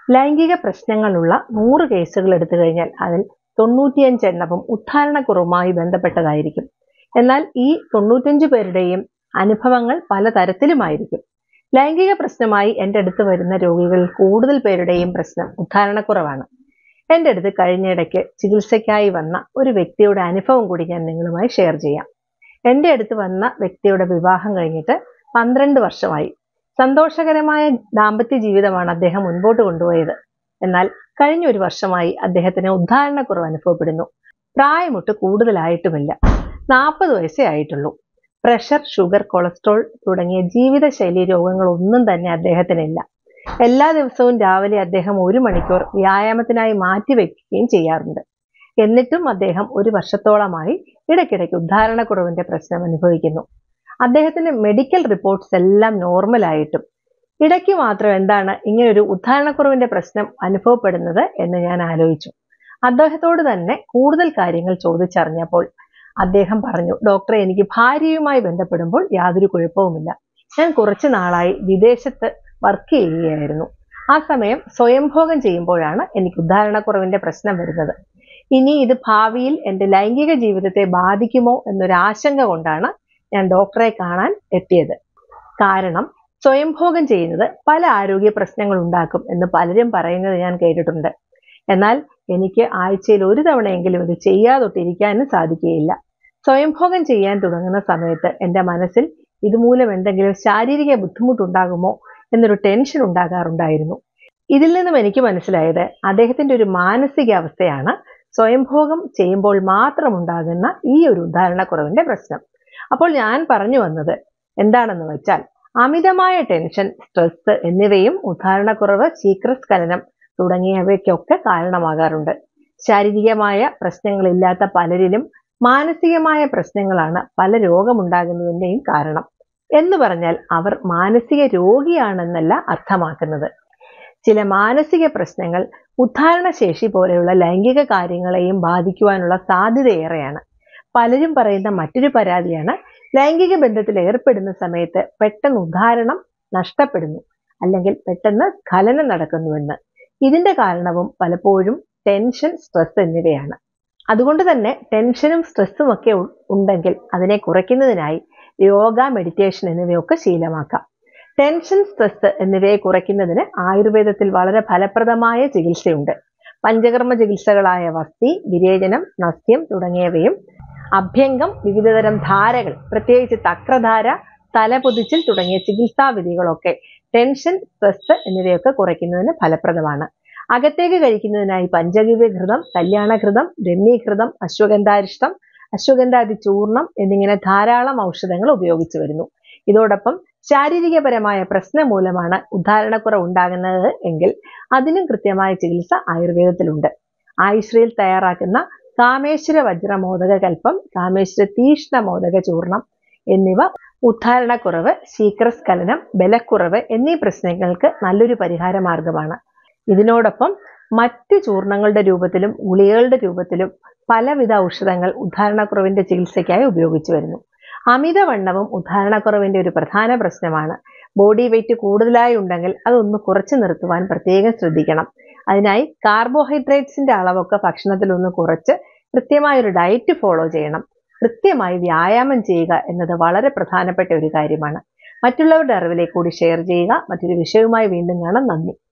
ലൈംഗിക പ്രശ്നങ്ങളുള്ള നൂറ് കേസുകൾ എടുത്തു കഴിഞ്ഞാൽ അതിൽ തൊണ്ണൂറ്റിയഞ്ച് എണ്ണവും ഉദ്ധാരണക്കുറവുമായി ബന്ധപ്പെട്ടതായിരിക്കും എന്നാൽ ഈ തൊണ്ണൂറ്റഞ്ച് പേരുടെയും അനുഭവങ്ങൾ പലതരത്തിലുമായിരിക്കും ലൈംഗിക പ്രശ്നമായി എൻ്റെ അടുത്ത് വരുന്ന രോഗികളിൽ കൂടുതൽ പേരുടെയും പ്രശ്നം ഉദ്ധാരണക്കുറവാണ് എൻ്റെ അടുത്ത് കഴിഞ്ഞിടയ്ക്ക് ചികിത്സയ്ക്കായി വന്ന ഒരു വ്യക്തിയുടെ അനുഭവം കൂടി ഞാൻ നിങ്ങളുമായി ഷെയർ ചെയ്യാം എൻ്റെ അടുത്ത് വന്ന വ്യക്തിയുടെ വിവാഹം കഴിഞ്ഞിട്ട് പന്ത്രണ്ട് വർഷമായി സന്തോഷകരമായ ദാമ്പത്യ ജീവിതമാണ് അദ്ദേഹം മുൻപോട്ട് കൊണ്ടുപോയത് എന്നാൽ കഴിഞ്ഞ ഒരു വർഷമായി അദ്ദേഹത്തിന് ഉദ്ധാരണക്കുറവ് അനുഭവപ്പെടുന്നു പ്രായമൊട്ട് കൂടുതലായിട്ടുമില്ല നാൽപ്പത് വയസ്സേ ആയിട്ടുള്ളൂ പ്രഷർ ഷുഗർ കൊളസ്ട്രോൾ തുടങ്ങിയ ജീവിതശൈലി രോഗങ്ങളൊന്നും തന്നെ അദ്ദേഹത്തിനില്ല എല്ലാ ദിവസവും രാവിലെ അദ്ദേഹം ഒരു മണിക്കൂർ വ്യായാമത്തിനായി മാറ്റിവെക്കുകയും ചെയ്യാറുണ്ട് എന്നിട്ടും അദ്ദേഹം ഒരു വർഷത്തോളമായി ഇടയ്ക്കിടയ്ക്ക് ഉദ്ധാരണക്കുറവിന്റെ പ്രശ്നം അനുഭവിക്കുന്നു അദ്ദേഹത്തിന്റെ മെഡിക്കൽ റിപ്പോർട്ട്സ് എല്ലാം നോർമൽ ആയിട്ടും ഇടയ്ക്ക് മാത്രം എന്താണ് ഇങ്ങനൊരു ഉദ്ധാരണക്കുറവിന്റെ പ്രശ്നം അനുഭവപ്പെടുന്നത് എന്ന് ഞാൻ ആലോചിച്ചു അദ്ദേഹത്തോട് തന്നെ കൂടുതൽ കാര്യങ്ങൾ ചോദിച്ചറിഞ്ഞപ്പോൾ അദ്ദേഹം പറഞ്ഞു ഡോക്ടറെ എനിക്ക് ഭാര്യയുമായി ബന്ധപ്പെടുമ്പോൾ യാതൊരു കുഴപ്പവുമില്ല ഞാൻ കുറച്ചു നാളായി വിദേശത്ത് വർക്ക് ചെയ്യുകയായിരുന്നു ആ സമയം സ്വയംഭോഗം ചെയ്യുമ്പോഴാണ് എനിക്ക് ഉദ്ധാരണക്കുറവിന്റെ പ്രശ്നം വരുന്നത് ഇനി ഇത് ഭാവിയിൽ എൻ്റെ ലൈംഗിക ജീവിതത്തെ ബാധിക്കുമോ എന്നൊരു ആശങ്ക കൊണ്ടാണ് ഞാൻ ഡോക്ടറെ കാണാൻ എത്തിയത് കാരണം സ്വയംഭോഗം ചെയ്യുന്നത് പല ആരോഗ്യ പ്രശ്നങ്ങൾ ഉണ്ടാക്കും എന്ന് പലരും പറയുന്നത് ഞാൻ കേട്ടിട്ടുണ്ട് എന്നാൽ എനിക്ക് ആഴ്ചയിൽ ഒരു തവണയെങ്കിലും ഇത് ചെയ്യാതൊട്ടിരിക്കാനും സാധിക്കുകയില്ല സ്വയംഭോഗം ചെയ്യാൻ തുടങ്ങുന്ന സമയത്ത് എൻ്റെ മനസ്സിൽ ഇതുമൂലം എന്തെങ്കിലും ശാരീരിക ബുദ്ധിമുട്ടുണ്ടാകുമോ എന്നൊരു ടെൻഷൻ ഉണ്ടാകാറുണ്ടായിരുന്നു ഇതിൽ നിന്നും എനിക്ക് മനസ്സിലായത് അദ്ദേഹത്തിന്റെ ഒരു മാനസികാവസ്ഥയാണ് സ്വയംഭോഗം ചെയ്യുമ്പോൾ മാത്രം ഉണ്ടാകുന്ന ഈ ഒരു ഉദാഹരണക്കുറവിന്റെ പ്രശ്നം അപ്പോൾ ഞാൻ പറഞ്ഞു വന്നത് എന്താണെന്ന് വെച്ചാൽ അമിതമായ ടെൻഷൻ സ്ട്രെസ് എന്നിവയും ഉദാഹരണക്കുറവ് ശീഘ്രസ്ഖലനം തുടങ്ങിയവയ്ക്കൊക്കെ കാരണമാകാറുണ്ട് ശാരീരികമായ പ്രശ്നങ്ങളില്ലാത്ത പലരിലും മാനസികമായ പ്രശ്നങ്ങളാണ് പല രോഗമുണ്ടാകുന്നതിൻ്റെയും കാരണം എന്ന് പറഞ്ഞാൽ അവർ മാനസിക രോഗിയാണെന്നല്ല അർത്ഥമാക്കുന്നത് ചില മാനസിക പ്രശ്നങ്ങൾ ഉദ്ധാരണശേഷി പോലെയുള്ള ലൈംഗിക കാര്യങ്ങളെയും ബാധിക്കുവാനുള്ള സാധ്യതയേറെയാണ് പലരും പറയുന്ന മറ്റൊരു പരാതിയാണ് ലൈംഗിക ബന്ധത്തിൽ ഏർപ്പെടുന്ന സമയത്ത് പെട്ടെന്ന് ഉദ്ധാരണം നഷ്ടപ്പെടുന്നു അല്ലെങ്കിൽ പെട്ടെന്ന് സ്ഖലനം നടക്കുന്നുവെന്ന് ഇതിന്റെ കാരണവും പലപ്പോഴും ടെൻഷൻ സ്ട്രെസ് എന്നിവയാണ് അതുകൊണ്ട് തന്നെ ടെൻഷനും സ്ട്രെസ്സും ഒക്കെ ഉണ്ടെങ്കിൽ അതിനെ കുറയ്ക്കുന്നതിനായി യോഗ മെഡിറ്റേഷൻ എന്നിവയൊക്കെ ശീലമാക്കാം ടെൻഷൻ സ്ട്രെസ് എന്നിവയെ കുറയ്ക്കുന്നതിന് ആയുർവേദത്തിൽ വളരെ ഫലപ്രദമായ ചികിത്സയുണ്ട് പഞ്ചകർമ്മ ചികിത്സകളായ വസ്തി വിരേചനം നസ്യം തുടങ്ങിയവയും അഭ്യംഗം വിവിധതരം ധാരകൾ പ്രത്യേകിച്ച് തക്രധാര തലപൊതിച്ചിൽ തുടങ്ങിയ ചികിത്സാ വിധികളൊക്കെ ടെൻഷൻ സ്ട്രെസ് എന്നിവയൊക്കെ കുറയ്ക്കുന്നതിന് ഫലപ്രദമാണ് അകത്തേക്ക് കഴിക്കുന്നതിനായി പഞ്ചഗവ്യഘൃതം കല്യാണഘൃതം രമ്യഘൃതം അശ്വഗന്ധാരിഷ്ടം അശ്വഗന്ധാദി ചൂർണം എന്നിങ്ങനെ ധാരാളം ഔഷധങ്ങൾ ഉപയോഗിച്ചു വരുന്നു ഇതോടൊപ്പം ശാരീരികപരമായ പ്രശ്നം മൂലമാണ് ഉദ്ധാരണക്കുറവ് ഉണ്ടാകുന്നത് എങ്കിൽ അതിനും കൃത്യമായ ചികിത്സ ആയുർവേദത്തിലുണ്ട് ആയുശ്രീയിൽ തയ്യാറാക്കുന്ന കാമേശ്വര വജ്രമോദക കൽപ്പം കാമേശ്വര തീഷ്ണ മോദക ചൂർണം എന്നിവ ഉദ്ധാരണക്കുറവ് ശീഘ്രസ്ഖലനം ബലക്കുറവ് എന്നീ പ്രശ്നങ്ങൾക്ക് നല്ലൊരു പരിഹാര മാർഗമാണ് ഇതിനോടൊപ്പം മറ്റ് ചൂർണങ്ങളുടെ രൂപത്തിലും ഗുളികകളുടെ രൂപത്തിലും പലവിധ ഔഷധങ്ങൾ ഉദ്ധാരണക്കുറവിന്റെ ചികിത്സയ്ക്കായി ഉപയോഗിച്ചു വരുന്നു അമിതവണ്ണവും ഉദ്ധാരണക്കുറവിന്റെ ഒരു പ്രധാന പ്രശ്നമാണ് ബോഡി വെയിറ്റ് കൂടുതലായി ഉണ്ടെങ്കിൽ അതൊന്ന് കുറച്ചു നിർത്തുവാൻ പ്രത്യേകം ശ്രദ്ധിക്കണം അതിനായി കാർബോഹൈഡ്രേറ്റ്സിന്റെ അളവൊക്കെ ഭക്ഷണത്തിൽ ഒന്ന് കുറച്ച് കൃത്യമായ ഒരു ഡയറ്റ് ഫോളോ ചെയ്യണം കൃത്യമായി വ്യായാമം ചെയ്യുക എന്നത് വളരെ പ്രധാനപ്പെട്ട ഒരു കാര്യമാണ് മറ്റുള്ളവരുടെ അറിവിലേക്ക് കൂടി ഷെയർ ചെയ്യുക മറ്റൊരു വിഷയവുമായി വീണ്ടും കാണാം നന്ദി